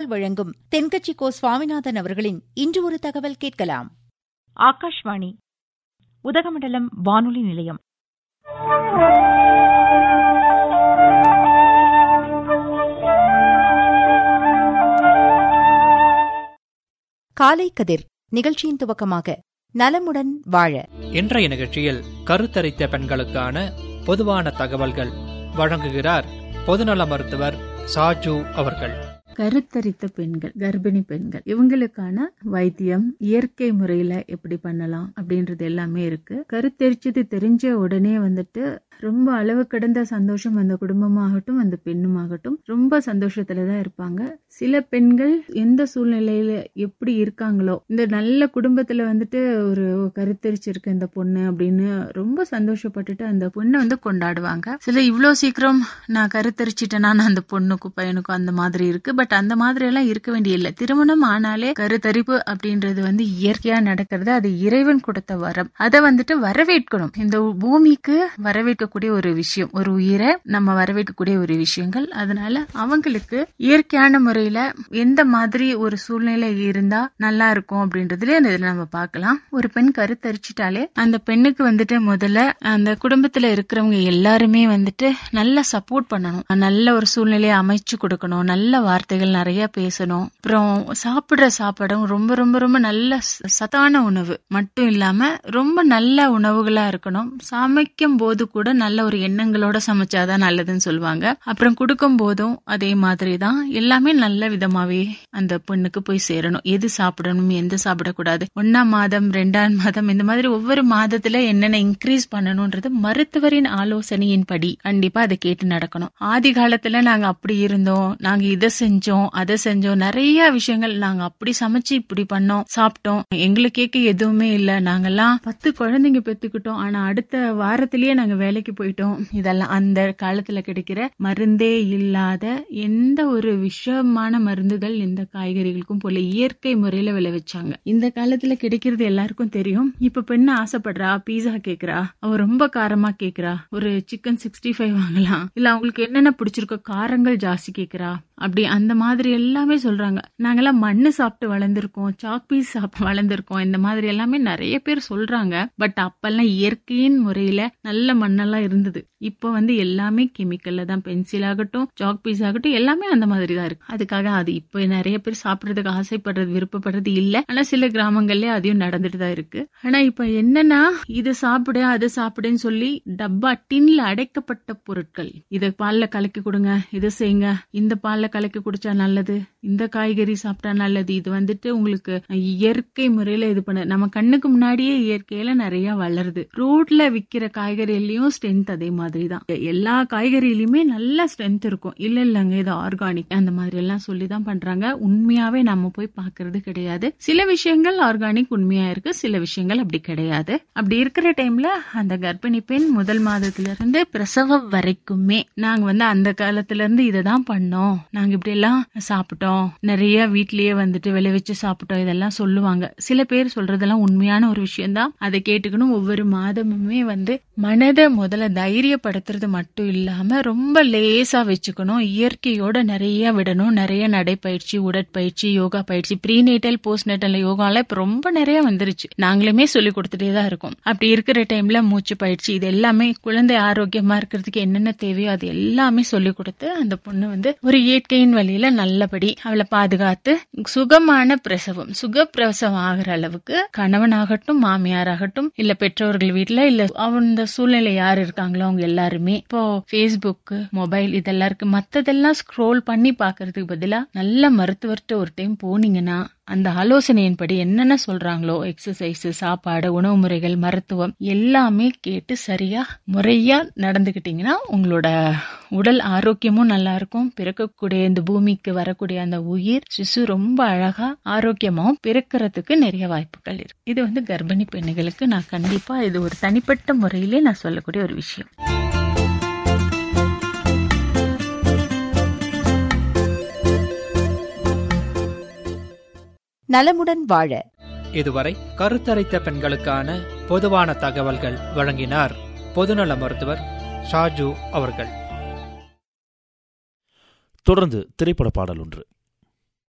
வழங்கும் தென்கட்சி கோ சுவாமிநாதன் அவர்களின் இன்று ஒரு தகவல் கேட்கலாம் ஆகாஷ்வாணி உதகமண்டலம் வானொலி நிலையம் காலை கதிர் நிகழ்ச்சியின் துவக்கமாக நலமுடன் வாழ இன்றைய நிகழ்ச்சியில் கருத்தரித்த பெண்களுக்கான பொதுவான தகவல்கள் வழங்குகிறார் பொதுநல மருத்துவர் சாஜு அவர்கள் கருத்தரித்த பெண்கள் கர்ப்பிணி பெண்கள் இவங்களுக்கான வைத்தியம் இயற்கை முறையில எப்படி பண்ணலாம் அப்படின்றது எல்லாமே இருக்கு கருத்தரிச்சது தெரிஞ்ச உடனே வந்துட்டு ரொம்ப அளவு கடந்த சந்தோஷம் அந்த குடும்பமாகட்டும் அந்த பெண்ணுமாகட்டும் ரொம்ப சந்தோஷத்துல தான் இருப்பாங்க சில பெண்கள் எந்த சூழ்நிலையில எப்படி இருக்காங்களோ இந்த நல்ல குடும்பத்துல வந்துட்டு ஒரு கருத்தரிச்சிருக்க இந்த பொண்ணு அப்படின்னு ரொம்ப சந்தோஷப்பட்டுட்டு அந்த பொண்ணை வந்து கொண்டாடுவாங்க சில இவ்வளோ சீக்கிரம் நான் கருத்தரிச்சிட்டேனா அந்த பொண்ணுக்கும் பையனுக்கும் அந்த மாதிரி இருக்கு பட் அந்த மாதிரி எல்லாம் இருக்க வேண்டிய இல்லை திருமணம் ஆனாலே கருத்தரிப்பு அப்படின்றது வந்து இயற்கையா நடக்கிறது அது இறைவன் கொடுத்த வரம் அதை வந்துட்டு வரவேற்கணும் இந்த பூமிக்கு வரவேற்கக்கூடிய ஒரு விஷயம் ஒரு உயிரை நம்ம வரவேற்கக்கூடிய ஒரு விஷயங்கள் அதனால அவங்களுக்கு இயற்கையான முறையில எந்த மாதிரி ஒரு சூழ்நிலை இருந்தா நல்லா இருக்கும் அப்படின்றதுல இதுல நம்ம பார்க்கலாம் ஒரு பெண் கருத்தரிச்சிட்டாலே அந்த பெண்ணுக்கு வந்துட்டு முதல்ல அந்த குடும்பத்துல இருக்கிறவங்க எல்லாருமே வந்துட்டு நல்லா சப்போர்ட் பண்ணணும் நல்ல ஒரு சூழ்நிலையை அமைச்சு கொடுக்கணும் நல்ல வார்த்தைகள் நிறைய பேசணும் அப்புறம் சாப்பிடுற சாப்பாடும் ரொம்ப ரொம்ப ரொம்ப நல்ல ச- சத்தான உணவு மட்டும் இல்லாம ரொம்ப நல்ல உணவுகளா இருக்கணும் சமைக்கும் போது கூட நல்ல ஒரு எண்ணங்களோட சமைச்சாதான் நல்லதுன்னு சொல்லுவாங்க அப்புறம் கொடுக்கும் போதும் அதே மாதிரி தான் எல்லாமே நல்ல விதமாவே அந்த பெண்ணுக்கு போய் சேரணும் எது சாப்பிடணும் எந்த சாப்பிடக்கூடாது ஒன்னாம் மாதம் ரெண்டாம் மாதம் இந்த மாதிரி ஒவ்வொரு மாதத்துல என்னென்ன இன்க்ரீஸ் பண்ணணும்ன்றது மருத்துவரின் ஆலோசனையின்படி கண்டிப்பா அதை கேட்டு நடக்கணும் ஆதி காலத்துல நாங்க அப்படி இருந்தோம் நாங்க இதை செஞ்சோம் அதை செஞ்சோம் நிறைய விஷயங்கள் நாங்க அப்படி சமைச்சு இப்படி பண்ணோம் சாப்பிட்டோம் எங்களுக்கு கேட்க எதுவுமே இல்ல நாங்கெல்லாம் பத்து குழந்தைங்க பெத்துக்கிட்டோம் ஆனா அடுத்த வாரத்திலேயே நாங்க வேலைக்கு போயிட்டோம் இதெல்லாம் அந்த காலத்துல கிடைக்கிற மருந்தே இல்லாத எந்த ஒரு விஷமான மருந்துகள் இந்த காய்கறிகளுக்கும் போல இயற்கை முறையில விளைவிச்சாங்க இந்த காலத்துல கிடைக்கிறது எல்லாருக்கும் தெரியும் இப்ப பெண்ணு ஆசைப்படுறா பீஸா கேக்குறா அவ ரொம்ப காரமா கேக்குறா ஒரு சிக்கன் சிக்ஸ்டி ஃபைவ் வாங்கலாம் இல்ல அவங்களுக்கு என்னென்ன பிடிச்சிருக்கோ காரங்கள் ஜாஸ்தி கேக்குறா அப்படி அந்த மாதிரி எல்லாமே சொல்றாங்க நாங்கெல்லாம் மண்ணு சாப்பிட்டு வளர்ந்துருக்கோம் சாக் பீஸ் சாப்பிட்டு வளர்ந்துருக்கோம் இந்த மாதிரி எல்லாமே நிறைய பேர் சொல்றாங்க பட் அப்பெல்லாம் இயற்கையின் முறையில நல்ல மண்ணெல்லாம் இருந்தது இப்போ வந்து எல்லாமே கெமிக்கல்ல தான் பென்சில் ஆகட்டும் சாக் பீஸ் ஆகட்டும் எல்லாமே அந்த மாதிரி தான் இருக்கு அதுக்காக அது இப்போ நிறைய பேர் சாப்பிடுறதுக்கு ஆசைப்படுறது விருப்பப்படுறது இல்ல ஆனா சில கிராமங்கள்ல அதையும் நடந்துட்டு தான் இருக்கு ஆனா இப்ப என்னன்னா இது சாப்பிடு அது சாப்பிடுன்னு சொல்லி டப்பா டின்ல அடைக்கப்பட்ட பொருட்கள் இத பால்ல கலக்கி கொடுங்க இதை செய்யுங்க இந்த பால்ல கலக்கி குடிச்சா நல்லது இந்த காய்கறி சாப்பிட்டா நல்லது இது வந்துட்டு உங்களுக்கு இயற்கை முறையில இது பண்ண நம்ம கண்ணுக்கு முன்னாடியே இயற்கையில நிறைய வளருது ரோட்ல விக்கிற காய்கறிலயும் ஸ்ட்ரென்த் அதே மாதிரி தான் எல்லா காய்கறியிலுமே நல்ல ஸ்ட்ரென்த் இருக்கும் இல்ல இல்லங்க இது ஆர்கானிக் அந்த மாதிரி எல்லாம் சொல்லி தான் பண்றாங்க உண்மையாவே நம்ம போய் பாக்குறது கிடையாது சில விஷயங்கள் ஆர்கானிக் உண்மையா இருக்கு சில விஷயங்கள் அப்படி கிடையாது அப்படி இருக்கிற டைம்ல அந்த கர்ப்பிணி பெண் முதல் மாதத்துல இருந்து பிரசவம் வரைக்குமே நாங்க வந்து அந்த காலத்துல இருந்து இதை தான் பண்ணோம் நாங்க இப்படி எல்லாம் சாப்பிட்டோம் நிறைய வீட்லயே வந்துட்டு விளைவிச்சு சாப்பிட்டோம் இதெல்லாம் சொல்லுவாங்க சில பேர் சொல்றதெல்லாம் உண்மையான ஒரு விஷயம்தான் அதை கேட்டுக்கணும் ஒவ்வொரு மாதமுமே வந்து மனதை முதல்ல தைரியப்படுத்துறது மட்டும் இல்லாம ரொம்ப லேசா வச்சுக்கணும் இயற்கையோட நிறைய விடணும் நிறைய நடைப்பயிற்சி உடற்பயிற்சி யோகா பயிற்சி ப்ரீநேட்டல் போஸ்ட் நேட்டல் யோகால இப்ப ரொம்ப நிறைய வந்துருச்சு நாங்களுமே சொல்லி கொடுத்துட்டே தான் இருக்கோம் அப்படி இருக்கிற டைம்ல மூச்சு பயிற்சி இது எல்லாமே குழந்தை ஆரோக்கியமா இருக்கிறதுக்கு என்னென்ன தேவையோ அது எல்லாமே சொல்லி கொடுத்து அந்த பொண்ணு வந்து ஒரு இயற்கையின் வழியில நல்லபடி அவளை பாதுகாத்து சுகமான பிரசவம் சுக பிரசவம் ஆகிற அளவுக்கு கணவனாகட்டும் மாமியாராகட்டும் இல்ல பெற்றோர்கள் வீட்ல இல்ல அந்த சூழ்நிலை யார் இருக்காங்களோ அவங்க எல்லாருமே இப்போ ஃபேஸ்புக் மொபைல் இதெல்லாம் இருக்கு மத்ததெல்லாம் ஸ்க்ரோல் பண்ணி பாக்குறதுக்கு பதிலா நல்ல மருத்துவர்கிட்ட ஒரு டைம் போனீங்கன்னா அந்த ஆலோசனையின்படி என்னென்ன சொல்றாங்களோ எக்ஸசைஸ் சாப்பாடு உணவு முறைகள் மருத்துவம் எல்லாமே கேட்டு சரியா முறையா நடந்துக்கிட்டீங்கன்னா உங்களோட உடல் ஆரோக்கியமும் நல்லா இருக்கும் பிறக்கக்கூடிய இந்த பூமிக்கு வரக்கூடிய அந்த உயிர் சிசு ரொம்ப அழகா ஆரோக்கியமாவும் பிறக்கிறதுக்கு நிறைய வாய்ப்புகள் இருக்கு இது வந்து கர்ப்பிணி பெண்களுக்கு நான் கண்டிப்பா இது ஒரு தனிப்பட்ட முறையிலே நான் சொல்லக்கூடிய ஒரு விஷயம் நலமுடன் வாழ இதுவரை கருத்தரித்த பெண்களுக்கான பொதுவான தகவல்கள் வழங்கினார் பொதுநல மருத்துவர் ஷாஜு அவர்கள் தொடர்ந்து திரைப்பட பாடல் ஒன்று